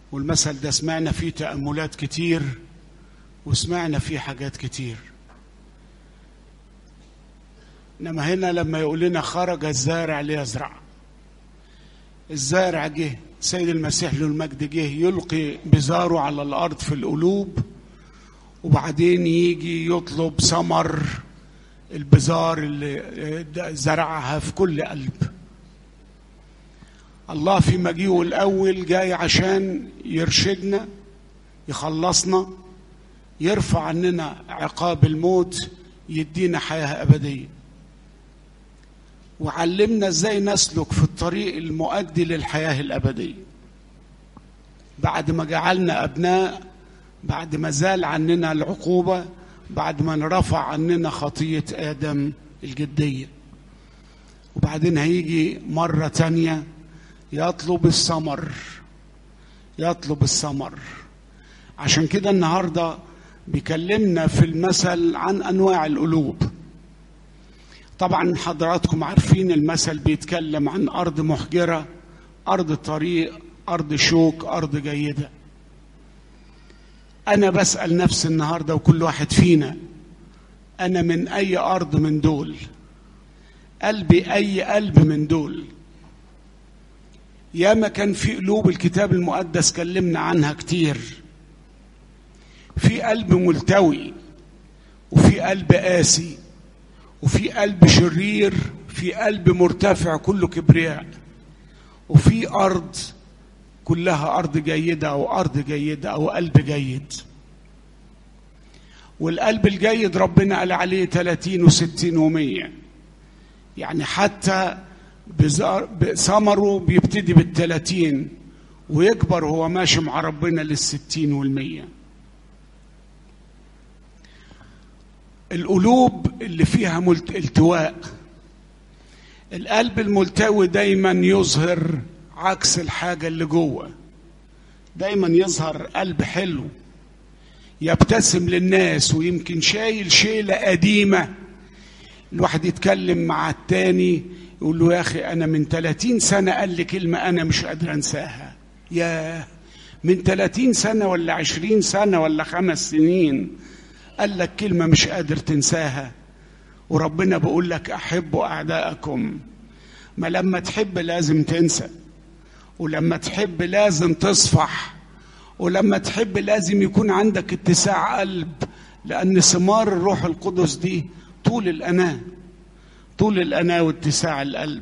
والمثل ده سمعنا فيه تأملات كتير وسمعنا فيه حاجات كتير انما هنا لما يقول لنا خرج الزارع ليزرع الزارع جه سيد المسيح له المجد جه يلقي بزاره على الارض في القلوب وبعدين يجي يطلب ثمر البزار اللي زرعها في كل قلب الله في مجيئه الاول جاي عشان يرشدنا يخلصنا يرفع عننا عقاب الموت يدينا حياه ابديه وعلمنا ازاي نسلك في الطريق المؤدي للحياه الابديه بعد ما جعلنا ابناء بعد ما زال عننا العقوبه بعد ما رفع عننا خطيه ادم الجديه وبعدين هيجي مره تانيه يطلب الثمر يطلب الثمر عشان كده النهارده بيكلمنا في المثل عن انواع القلوب طبعا حضراتكم عارفين المثل بيتكلم عن ارض محجره ارض طريق ارض شوك ارض جيده انا بسال نفسي النهارده وكل واحد فينا انا من اي ارض من دول قلبي اي قلب من دول ياما كان في قلوب الكتاب المقدس كلمنا عنها كتير في قلب ملتوي وفي قلب قاسي وفي قلب شرير في قلب مرتفع كله كبرياء وفي ارض كلها ارض جيده او ارض جيده او قلب جيد والقلب الجيد ربنا قال عليه 30 و60 و100 يعني حتى ثمره بيبتدي بالثلاثين ويكبر هو ماشي مع ربنا للستين والمية القلوب اللي فيها التواء القلب الملتوي دايما يظهر عكس الحاجة اللي جوه دايما يظهر قلب حلو يبتسم للناس ويمكن شايل شيلة قديمة الواحد يتكلم مع التاني يقول له يا أخي أنا من 30 سنة قال لي كلمة أنا مش قادر أنساها يا من 30 سنة ولا 20 سنة ولا خمس سنين قال لك كلمة مش قادر تنساها وربنا بيقول لك أحبوا أعداءكم ما لما تحب لازم تنسى ولما تحب لازم تصفح ولما تحب لازم يكون عندك اتساع قلب لأن ثمار الروح القدس دي طول الأناة طول الأناة واتساع القلب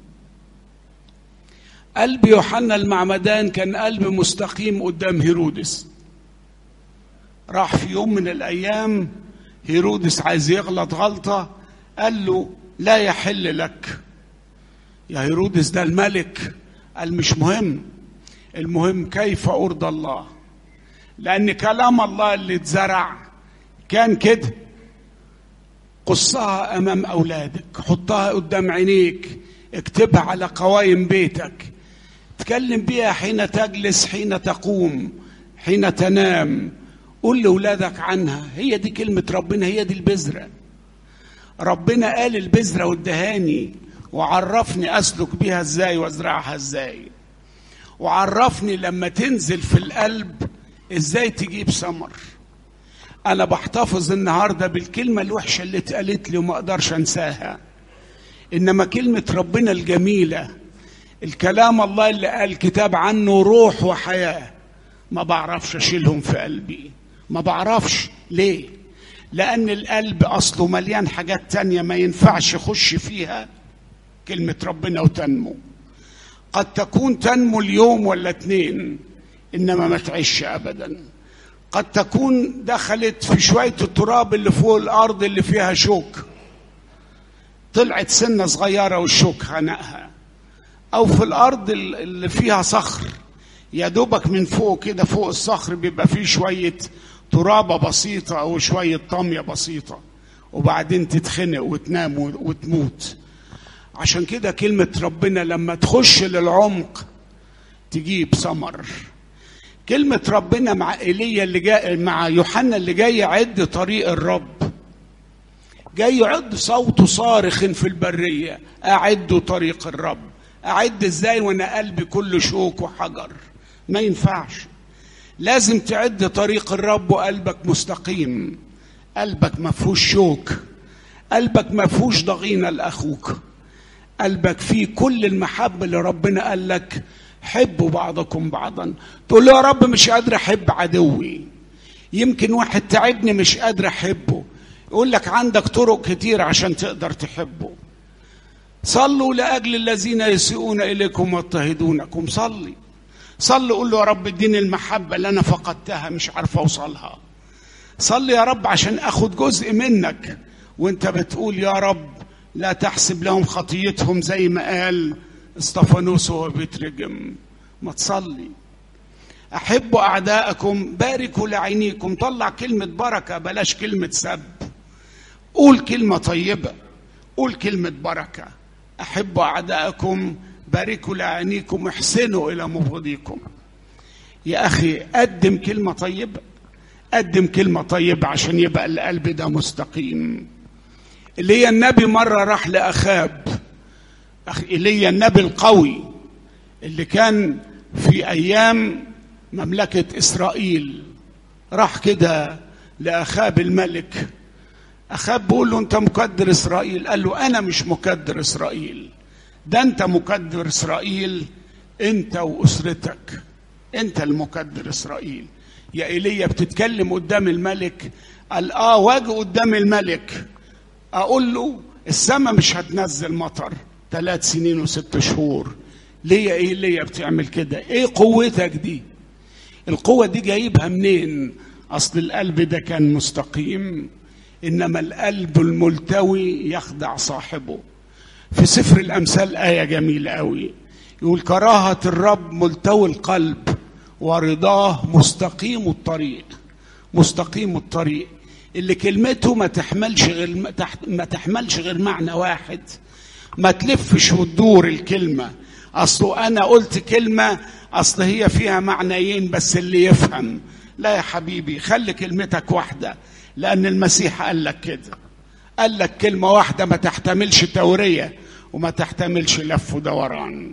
قلب يوحنا المعمدان كان قلب مستقيم قدام هيرودس راح في يوم من الأيام هيرودس عايز يغلط غلطة قال له لا يحل لك يا هيرودس ده الملك قال مش مهم المهم كيف أرضى الله لأن كلام الله اللي اتزرع كان كده قصها أمام أولادك حطها قدام عينيك اكتبها على قوايم بيتك تكلم بيها حين تجلس حين تقوم حين تنام قول لأولادك عنها هي دي كلمة ربنا هي دي البذرة ربنا قال البذرة والدهاني وعرفني أسلك بيها ازاي وازرعها ازاي وعرفني لما تنزل في القلب ازاي تجيب ثمر انا بحتفظ النهارده بالكلمه الوحشه اللي اتقالت لي وما اقدرش انساها انما كلمه ربنا الجميله الكلام الله اللي قال كتاب عنه روح وحياه ما بعرفش اشيلهم في قلبي ما بعرفش ليه لان القلب اصله مليان حاجات تانية ما ينفعش يخش فيها كلمه ربنا وتنمو قد تكون تنمو اليوم ولا اتنين انما ما تعيش ابدا قد تكون دخلت في شويه التراب اللي فوق الارض اللي فيها شوك طلعت سنه صغيره والشوك خنقها او في الارض اللي فيها صخر يا دوبك من فوق كده فوق الصخر بيبقى فيه شويه ترابه بسيطه او شويه طميه بسيطه وبعدين تتخنق وتنام وتموت عشان كده كلمة ربنا لما تخش للعمق تجيب ثمر كلمة ربنا مع ايليا اللي جاي مع يوحنا اللي جاي يعد طريق الرب جاي يعد صوته صارخ في البرية أعدوا طريق الرب أعد ازاي وانا قلبي كله شوك وحجر ما ينفعش لازم تعد طريق الرب وقلبك مستقيم قلبك ما فيهوش شوك قلبك ما فيهوش ضغينه لاخوك قلبك فيه كل المحبه اللي ربنا قال لك حبوا بعضكم بعضا تقول له يا رب مش قادر احب عدوي يمكن واحد تعبني مش قادر احبه يقول لك عندك طرق كتير عشان تقدر تحبه صلوا لاجل الذين يسيئون اليكم ويضطهدونكم صلي صلي قول له يا رب اديني المحبه اللي انا فقدتها مش عارف اوصلها صلي يا رب عشان اخد جزء منك وانت بتقول يا رب لا تحسب لهم خطيتهم زي ما قال استفانوس وهو بيترجم ما تصلي احبوا اعداءكم باركوا لعينيكم طلع كلمه بركه بلاش كلمه سب قول كلمه طيبه قول كلمه بركه احبوا اعداءكم باركوا لعينيكم احسنوا الى مبغضيكم يا اخي قدم كلمه طيبه قدم كلمه طيبه عشان يبقى القلب ده مستقيم اللي هي النبي مره راح لاخاب ايليا النبي القوي اللي كان في ايام مملكه اسرائيل راح كده لاخاب الملك اخاب بيقول له انت مكدر اسرائيل قال له انا مش مكدر اسرائيل ده انت مكدر اسرائيل انت واسرتك انت المكدر اسرائيل يا ايليا بتتكلم قدام الملك قال اه واجي قدام الملك اقول له السماء مش هتنزل مطر ثلاث سنين وست شهور ليه يا ايليا بتعمل كده ايه قوتك دي القوه دي جايبها منين اصل القلب ده كان مستقيم انما القلب الملتوي يخدع صاحبه في سفر الامثال ايه جميله قوي يقول كراهه الرب ملتوي القلب ورضاه مستقيم الطريق مستقيم الطريق اللي كلمته ما تحملش غير ما تحملش غير معنى واحد ما تلفش وتدور الكلمه اصله انا قلت كلمه اصل هي فيها معنيين بس اللي يفهم لا يا حبيبي خلي كلمتك واحده لان المسيح قال لك كده قال لك كلمه واحده ما تحتملش توريه وما تحتملش لف ودوران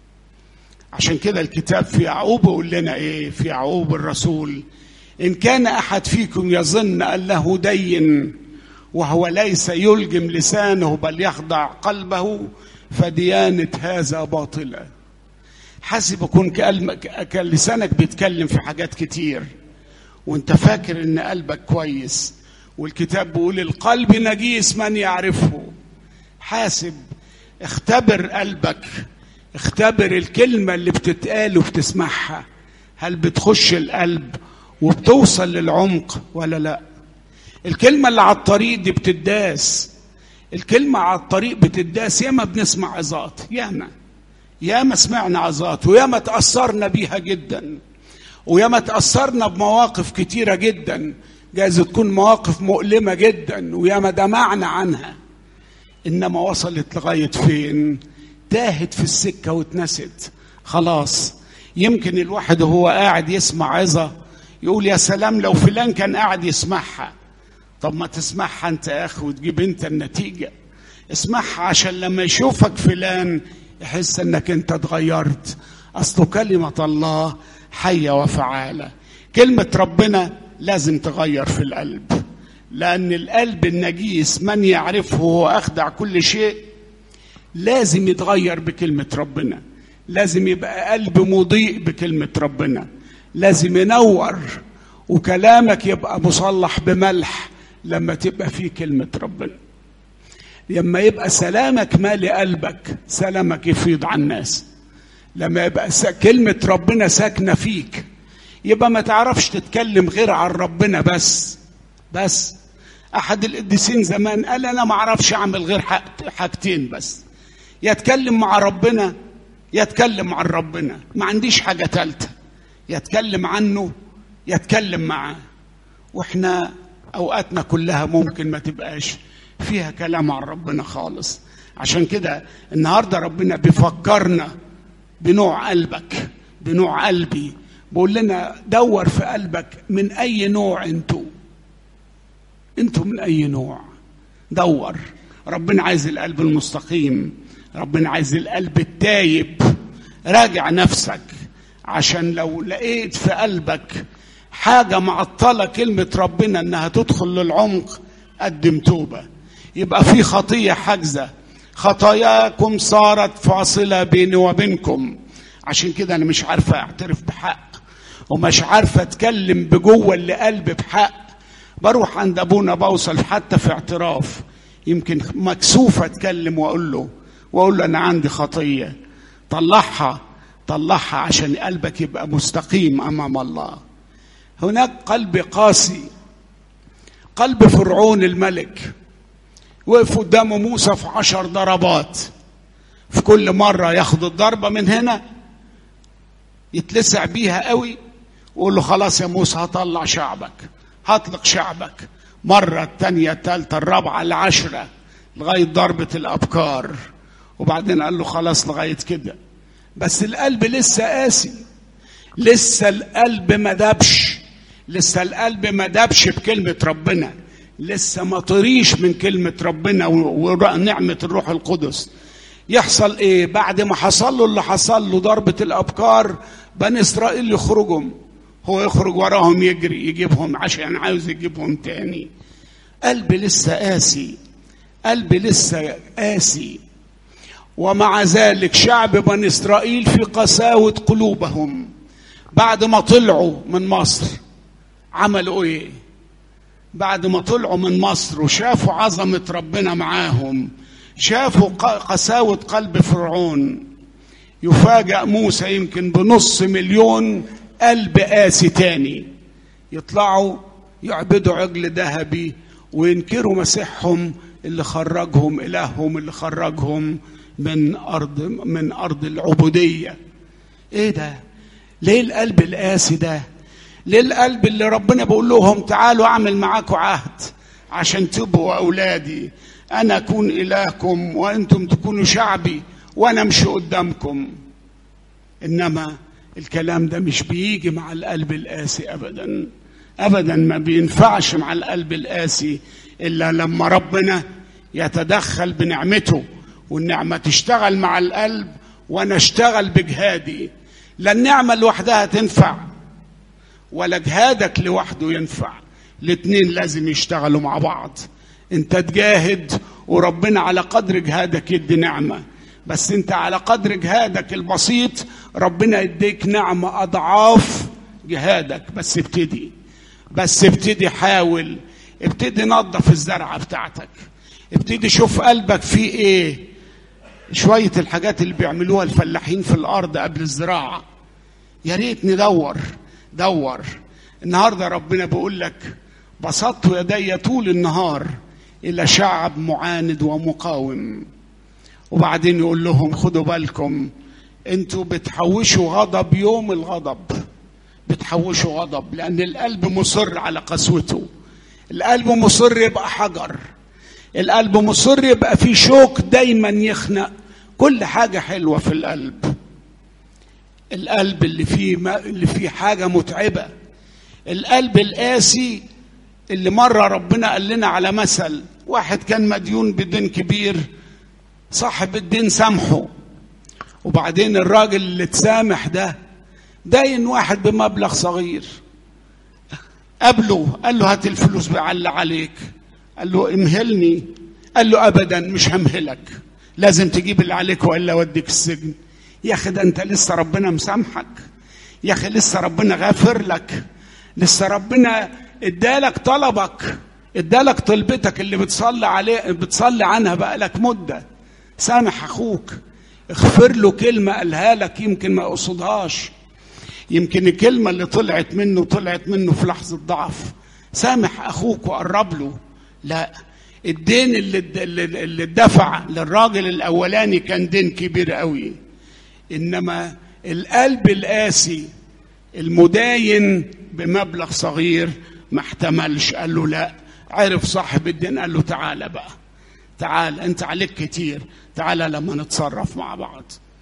عشان كده الكتاب في يعقوب يقول لنا ايه في يعقوب الرسول ان كان احد فيكم يظن انه دين وهو ليس يلجم لسانه بل يخضع قلبه فديانه هذا باطله حاسب يكون كان لسانك بيتكلم في حاجات كتير وانت فاكر ان قلبك كويس والكتاب بيقول القلب نجيس من يعرفه حاسب اختبر قلبك اختبر الكلمه اللي بتتقال وبتسمعها هل بتخش القلب وبتوصل للعمق ولا لا الكلمه اللي على الطريق دي بتداس الكلمه على الطريق بتداس ياما بنسمع عظات ياما ياما سمعنا عظات وياما تاثرنا بيها جدا وياما تاثرنا بمواقف كتيره جدا جايز تكون مواقف مؤلمه جدا وياما دمعنا عنها انما وصلت لغايه فين تاهت في السكه واتنست خلاص يمكن الواحد وهو قاعد يسمع عظه يقول يا سلام لو فلان كان قاعد يسمعها طب ما تسمعها انت يا اخي وتجيب انت النتيجه اسمعها عشان لما يشوفك فلان يحس انك انت اتغيرت اصل كلمه الله حيه وفعاله كلمه ربنا لازم تغير في القلب لان القلب النجيس من يعرفه هو اخدع كل شيء لازم يتغير بكلمه ربنا لازم يبقى قلب مضيء بكلمه ربنا لازم ينور وكلامك يبقى مصلح بملح لما تبقى فيه كلمه ربنا لما يبقى سلامك مالي قلبك سلامك يفيض على الناس لما يبقى كلمة ربنا ساكنة فيك يبقى ما تعرفش تتكلم غير عن ربنا بس بس أحد القديسين زمان قال أنا ما أعرفش أعمل غير حاجتين بس يتكلم مع ربنا يتكلم عن ربنا ما عنديش حاجة تالتة يتكلم عنه يتكلم معاه واحنا أوقاتنا كلها ممكن ما تبقاش فيها كلام عن ربنا خالص عشان كده النهارده ربنا بيفكرنا بنوع قلبك بنوع قلبي بقول لنا دور في قلبك من اي نوع انتوا انتوا من اي نوع دور ربنا عايز القلب المستقيم ربنا عايز القلب التايب راجع نفسك عشان لو لقيت في قلبك حاجة معطلة كلمة ربنا انها تدخل للعمق قدم توبة يبقى في خطية حاجزة خطاياكم صارت فاصلة بيني وبينكم عشان كده انا مش عارفة اعترف بحق ومش عارفة اتكلم بجوه اللي قلبي بحق بروح عند ابونا بوصل حتى في اعتراف يمكن مكسوف اتكلم واقول له واقول له انا عندي خطيه طلعها طلعها عشان قلبك يبقى مستقيم امام الله هناك قلب قاسي قلب فرعون الملك وقف قدامه موسى في عشر ضربات في كل مرة ياخد الضربة من هنا يتلسع بيها قوي ويقول له خلاص يا موسى هطلع شعبك هطلق شعبك مرة التانية التالتة الرابعة العشرة لغاية ضربة الأبكار وبعدين قال له خلاص لغاية كده بس القلب لسه قاسي لسه القلب ما دبش لسه القلب ما دبش بكلمة ربنا لسه ما طريش من كلمة ربنا ونعمة الروح القدس يحصل ايه بعد ما حصل له اللي حصل له ضربة الأبكار بني إسرائيل يخرجهم هو يخرج وراهم يجري يجيبهم عشان عاوز يجيبهم تاني قلب لسه قاسي قلب لسه قاسي ومع ذلك شعب بني اسرائيل في قساوه قلوبهم بعد ما طلعوا من مصر عملوا ايه بعد ما طلعوا من مصر وشافوا عظمه ربنا معاهم شافوا قساوه قلب فرعون يفاجأ موسى يمكن بنص مليون قلب قاسي تاني يطلعوا يعبدوا عجل ذهبي وينكروا مسيحهم اللي خرجهم الههم اللي خرجهم من ارض من ارض العبوديه ايه ده ليه القلب القاسي ده ليه القلب اللي ربنا بيقول لهم تعالوا اعمل معاكم عهد عشان تبقوا اولادي انا اكون الهكم وانتم تكونوا شعبي وانا امشي قدامكم انما الكلام ده مش بيجي مع القلب القاسي ابدا ابدا ما بينفعش مع القلب القاسي الا لما ربنا يتدخل بنعمته والنعمه تشتغل مع القلب وانا اشتغل بجهادي لا النعمه لوحدها تنفع ولا جهادك لوحده ينفع الاتنين لازم يشتغلوا مع بعض انت تجاهد وربنا على قدر جهادك يدي نعمه بس انت على قدر جهادك البسيط ربنا يديك نعمة أضعاف جهادك بس ابتدي بس ابتدي حاول ابتدي نظف الزرعة بتاعتك ابتدي شوف قلبك فيه ايه شوية الحاجات اللي بيعملوها الفلاحين في الأرض قبل الزراعة يا ريت ندور دور النهاردة ربنا بيقول لك بسطت يدي طول النهار إلى شعب معاند ومقاوم وبعدين يقول لهم خدوا بالكم انتوا بتحوشوا غضب يوم الغضب بتحوشوا غضب لان القلب مصر على قسوته القلب مصر يبقى حجر القلب مصر يبقى فيه شوك دايما يخنق كل حاجة حلوة في القلب القلب اللي فيه ما اللي فيه حاجة متعبة القلب القاسي اللي مرة ربنا قال لنا على مثل واحد كان مديون بدين كبير صاحب الدين سامحه وبعدين الراجل اللي اتسامح ده داين واحد بمبلغ صغير قابله قال له هات الفلوس بعل عليك قال له امهلني قال له ابدا مش همهلك لازم تجيب اللي عليك والا اوديك السجن يا اخي ده انت لسه ربنا مسامحك يا اخي لسه ربنا غافر لك لسه ربنا ادالك طلبك ادالك طلبتك اللي بتصلي عليه بتصلي عنها بقالك مده سامح اخوك اغفر له كلمه قالها لك يمكن ما يقصدهاش يمكن الكلمه اللي طلعت منه طلعت منه في لحظه ضعف سامح اخوك وقرب له لا الدين اللي اللي اتدفع للراجل الاولاني كان دين كبير قوي انما القلب القاسي المداين بمبلغ صغير ما احتملش قال له لا عرف صاحب الدين قال له تعالى بقى تعال انت عليك كتير تعال لما نتصرف مع بعض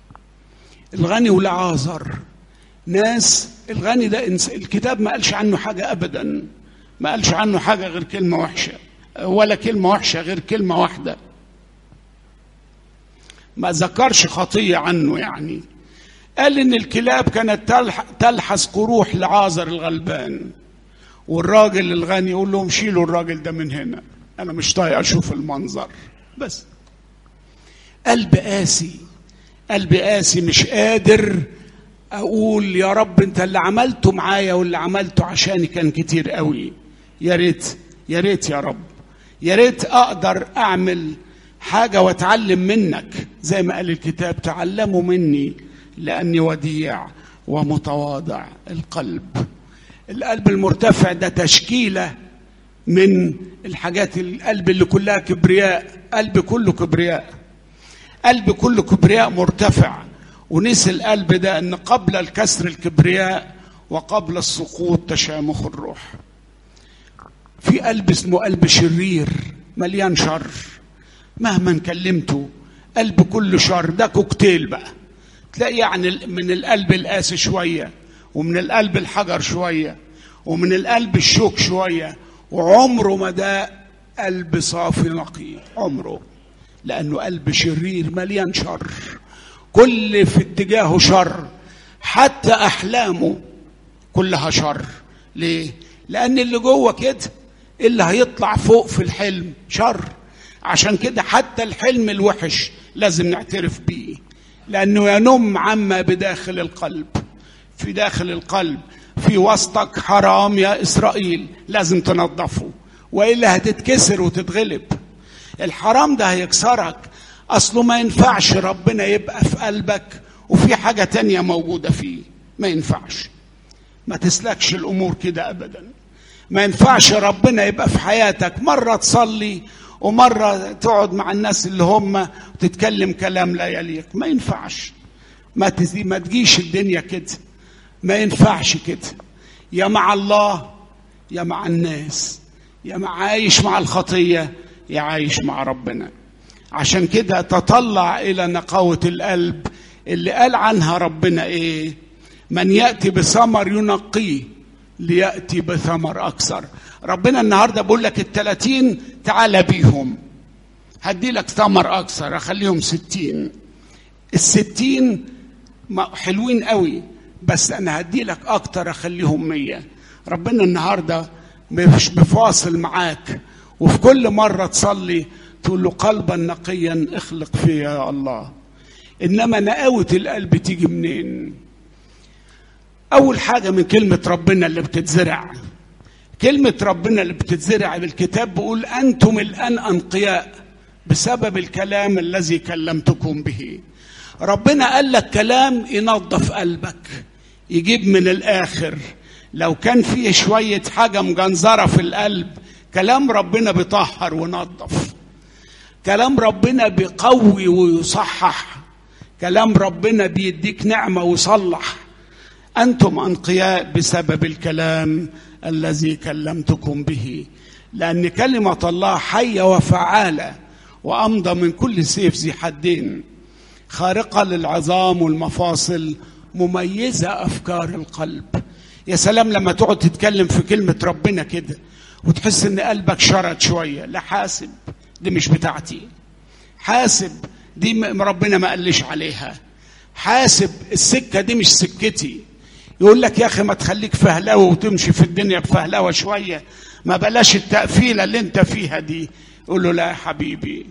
الغني والعازر ناس الغني ده الكتاب ما قالش عنه حاجة أبدا ما قالش عنه حاجة غير كلمة وحشة ولا كلمة وحشة غير كلمة واحدة ما ذكرش خطية عنه يعني قال ان الكلاب كانت تلح- تلحس قروح لعازر الغلبان والراجل الغني يقول لهم شيلوا الراجل ده من هنا انا مش طايق اشوف المنظر بس قلب قاسي قلب قاسي مش قادر اقول يا رب انت اللي عملته معايا واللي عملته عشاني كان كتير قوي يا ريت يا ريت يا رب يا ريت اقدر اعمل حاجه واتعلم منك زي ما قال الكتاب تعلموا مني لاني وديع ومتواضع القلب القلب المرتفع ده تشكيله من الحاجات القلب اللي كلها كبرياء قلب كله كبرياء قلب كله كبرياء مرتفع ونسي القلب ده ان قبل الكسر الكبرياء وقبل السقوط تشامخ الروح في قلب اسمه قلب شرير مليان شر مهما كلمته قلب كله شر ده كوكتيل بقى تلاقي يعني من القلب القاسي شويه ومن القلب الحجر شويه ومن القلب الشوك شويه وعمره ما ده قلب صافي نقي عمره لانه قلب شرير مليان شر كل في اتجاهه شر حتى احلامه كلها شر ليه لان اللي جوه كده اللي هيطلع فوق في الحلم شر عشان كده حتى الحلم الوحش لازم نعترف بيه لانه ينم عما بداخل القلب في داخل القلب في وسطك حرام يا اسرائيل لازم تنظفه والا هتتكسر وتتغلب الحرام ده هيكسرك اصله ما ينفعش ربنا يبقى في قلبك وفي حاجه تانية موجوده فيه ما ينفعش ما تسلكش الامور كده ابدا ما ينفعش ربنا يبقى في حياتك مره تصلي ومره تقعد مع الناس اللي هم وتتكلم كلام لا يليق ما ينفعش ما تزي ما تجيش الدنيا كده ما ينفعش كده يا مع الله يا مع الناس يا مع عايش مع الخطيه يا عايش مع ربنا عشان كده تطلع الى نقاوه القلب اللي قال عنها ربنا ايه من ياتي بثمر ينقيه لياتي بثمر اكثر ربنا النهارده بيقول لك الثلاثين تعالى بيهم هدي لك ثمر اكثر اخليهم ستين الستين ما- حلوين قوي بس انا هدي لك اكتر اخليهم مية ربنا النهارده مش بفاصل معاك وفي كل مرة تصلي تقول له قلبا نقيا اخلق فيا يا الله انما نقاوة القلب تيجي منين اول حاجة من كلمة ربنا اللي بتتزرع كلمة ربنا اللي بتتزرع بالكتاب بيقول انتم الان انقياء بسبب الكلام الذي كلمتكم به ربنا قال لك كلام ينظف قلبك يجيب من الاخر لو كان فيه شوية حاجة مجنزرة في القلب كلام ربنا بيطهر وينظف كلام ربنا بيقوي ويصحح كلام ربنا بيديك نعمة ويصلح أنتم أنقياء بسبب الكلام الذي كلمتكم به لأن كلمة الله حية وفعالة وأمضى من كل سيف ذي حدين خارقة للعظام والمفاصل مميزة أفكار القلب يا سلام لما تقعد تتكلم في كلمة ربنا كده وتحس ان قلبك شرد شوية لا حاسب دي مش بتاعتي حاسب دي م- ربنا ما قاليش عليها حاسب السكة دي مش سكتي يقول لك يا اخي ما تخليك فهلوه وتمشي في الدنيا بفهلوه شويه ما بلاش التقفيله اللي انت فيها دي يقول له لا يا حبيبي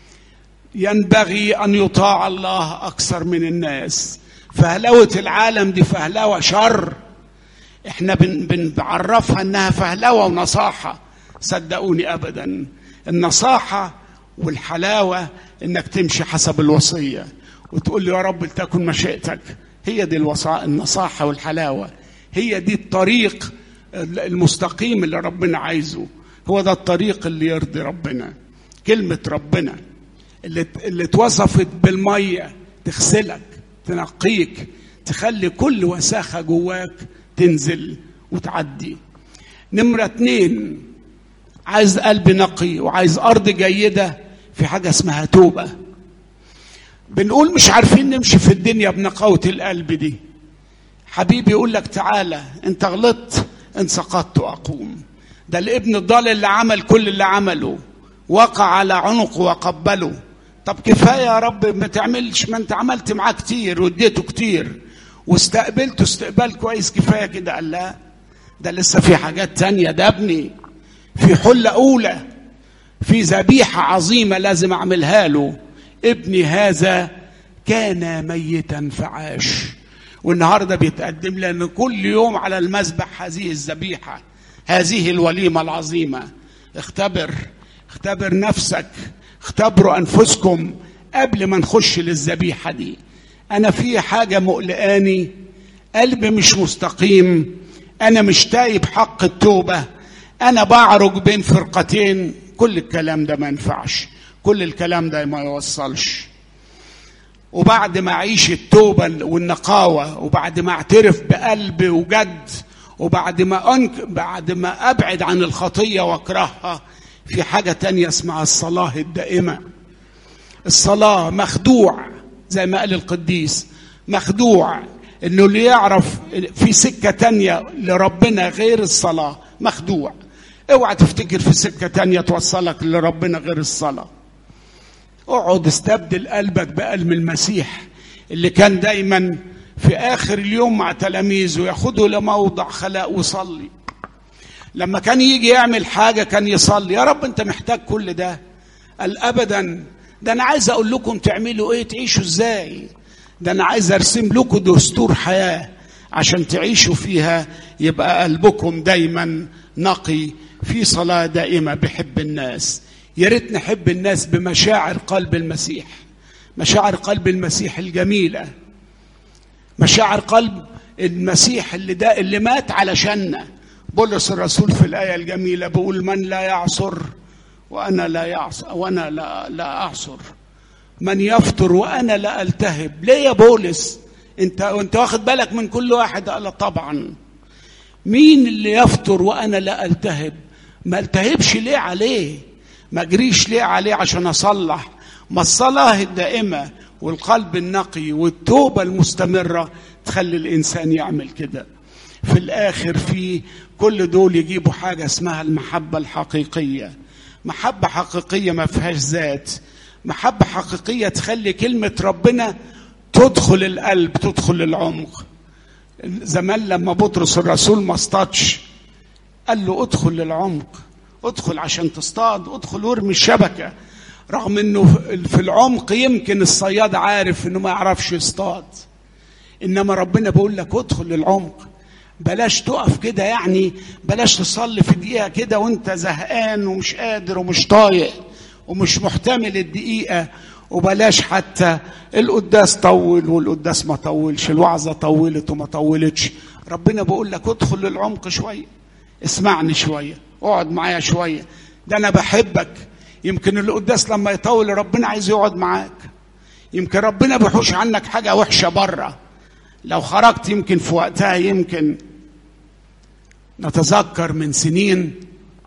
ينبغي ان يطاع الله اكثر من الناس فهلوه العالم دي فهلوه شر احنا بن بنعرفها انها فهلوه ونصاحه صدقوني ابدا النصاحه والحلاوه انك تمشي حسب الوصيه وتقول لي يا رب لتكن مشيئتك هي دي الوصا النصاحه والحلاوه هي دي الطريق المستقيم اللي ربنا عايزه هو ده الطريق اللي يرضي ربنا كلمه ربنا اللي اللي اتوصفت بالميه تغسلك تنقيك تخلي كل وساخه جواك تنزل وتعدي نمرة اتنين عايز قلب نقي وعايز أرض جيدة في حاجة اسمها توبة بنقول مش عارفين نمشي في الدنيا بنقاوة القلب دي حبيبي يقول لك تعالى انت غلطت ان سقطت اقوم ده الابن الضال اللي عمل كل اللي عمله وقع على عنقه وقبله طب كفايه يا رب ما تعملش ما انت عملت معاه كتير واديته كتير واستقبلته استقبال كويس كفايه كده قال لا ده لسه في حاجات تانية ده ابني في حله اولى في ذبيحه عظيمه لازم اعملها له ابني هذا كان ميتا فعاش والنهارده بيتقدم لنا كل يوم على المذبح هذه الذبيحه هذه الوليمه العظيمه اختبر اختبر نفسك اختبروا انفسكم قبل ما نخش للذبيحه دي انا في حاجه مقلقاني قلبي مش مستقيم انا مش تايب حق التوبه انا بعرج بين فرقتين كل الكلام ده ما ينفعش كل الكلام ده ما يوصلش وبعد ما اعيش التوبه والنقاوه وبعد ما اعترف بقلب وجد وبعد ما أنك بعد ما ابعد عن الخطيه واكرهها في حاجه تانية اسمها الصلاه الدائمه الصلاه مخدوع زي ما قال القديس مخدوع انه اللي يعرف في سكه تانية لربنا غير الصلاه مخدوع اوعى تفتكر في سكه تانية توصلك لربنا غير الصلاه اقعد استبدل قلبك بقلب المسيح اللي كان دايما في اخر اليوم مع تلاميذه ياخده لموضع خلاء ويصلي لما كان يجي يعمل حاجه كان يصلي يا رب انت محتاج كل ده قال ابدا ده انا عايز اقول لكم تعملوا ايه تعيشوا ازاي ده انا عايز ارسم لكم دستور حياه عشان تعيشوا فيها يبقى قلبكم دايما نقي في صلاه دائمه بحب الناس يا ريت نحب الناس بمشاعر قلب المسيح مشاعر قلب المسيح الجميله مشاعر قلب المسيح اللي ده اللي مات علشاننا بولس الرسول في الايه الجميله بيقول من لا يعصر وانا لا يعصر وانا لا لا اعصر من يفطر وانا لا التهب ليه يا بولس انت انت واخد بالك من كل واحد قال طبعا مين اللي يفطر وانا لا التهب ما التهبش ليه عليه ما اجريش ليه عليه عشان اصلح ما الصلاه الدائمه والقلب النقي والتوبه المستمره تخلي الانسان يعمل كده في الاخر في كل دول يجيبوا حاجه اسمها المحبه الحقيقيه محبه حقيقيه ما فيهاش ذات محبه حقيقيه تخلي كلمه ربنا تدخل القلب تدخل العمق زمان لما بطرس الرسول ما اصطادش قال له ادخل للعمق ادخل عشان تصطاد ادخل وارمي الشبكه رغم انه في العمق يمكن الصياد عارف انه ما يعرفش يصطاد انما ربنا بيقول لك ادخل للعمق بلاش تقف كده يعني بلاش تصلي في دقيقه كده وانت زهقان ومش قادر ومش طايق ومش محتمل الدقيقه وبلاش حتى القداس طول والقداس ما طولش الوعظه طولت وما طولتش ربنا بيقول لك ادخل للعمق شويه اسمعني شويه اقعد معايا شويه ده انا بحبك يمكن القداس لما يطول ربنا عايز يقعد معاك يمكن ربنا بيحوش عنك حاجه وحشه بره لو خرجت يمكن في وقتها يمكن نتذكر من سنين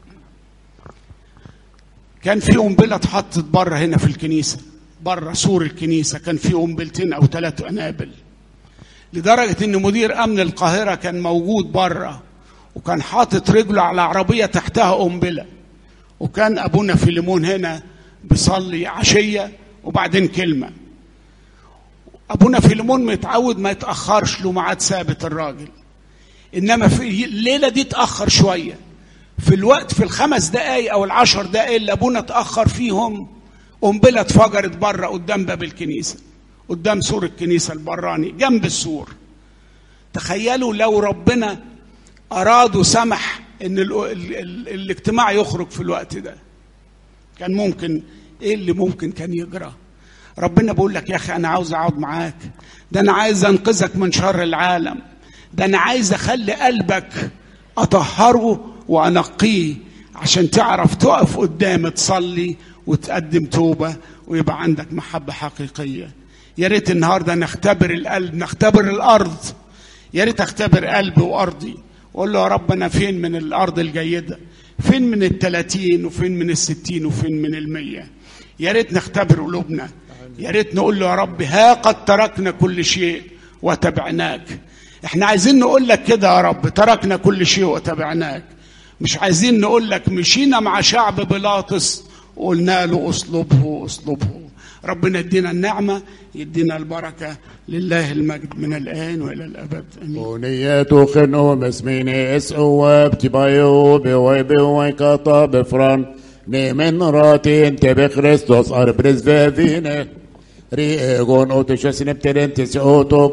كان في قنبله اتحطت بره هنا في الكنيسه بره سور الكنيسه كان في قنبلتين او ثلاث قنابل لدرجه ان مدير امن القاهره كان موجود بره وكان حاطط رجله على عربيه تحتها قنبله وكان ابونا فيليمون هنا بيصلي عشيه وبعدين كلمه ابونا فيليمون متعود ما يتاخرش له ميعاد ثابت الراجل انما في الليله دي اتاخر شويه في الوقت في الخمس دقايق او العشر دقايق اللي ابونا اتاخر فيهم قنبله اتفجرت بره قدام باب الكنيسه قدام سور الكنيسه البراني جنب السور تخيلوا لو ربنا اراد وسمح ان ال ال ال الاجتماع يخرج في الوقت ده كان ممكن ايه اللي ممكن كان يجرى ربنا بيقول لك يا اخي انا عاوز اقعد معاك ده انا عايز انقذك من شر العالم ده انا عايز اخلي قلبك اطهره وانقيه عشان تعرف تقف قدامي تصلي وتقدم توبه ويبقى عندك محبه حقيقيه يا ريت النهارده نختبر القلب نختبر الارض يا ريت اختبر قلبي وارضي واقول له يا رب انا فين من الارض الجيده فين من الثلاثين وفين من الستين وفين من المية يا ريت نختبر قلوبنا يا ريت نقول له يا رب ها قد تركنا كل شيء وتبعناك احنا عايزين نقول لك كده يا رب تركنا كل شيء وتبعناك مش عايزين نقول لك مشينا مع شعب بيلاطس وقلنا له اصلبه اصلبه ربنا يدينا النعمة يدينا البركة لله المجد من الآن وإلى الأبد آمين ونيتو خنو مسميني اسعو بتبايو بوي بوي كاتا بفران نيمن راتين تبي خريستوس اربرز فينا ريغون اوتو شسنبتلين تسعوتو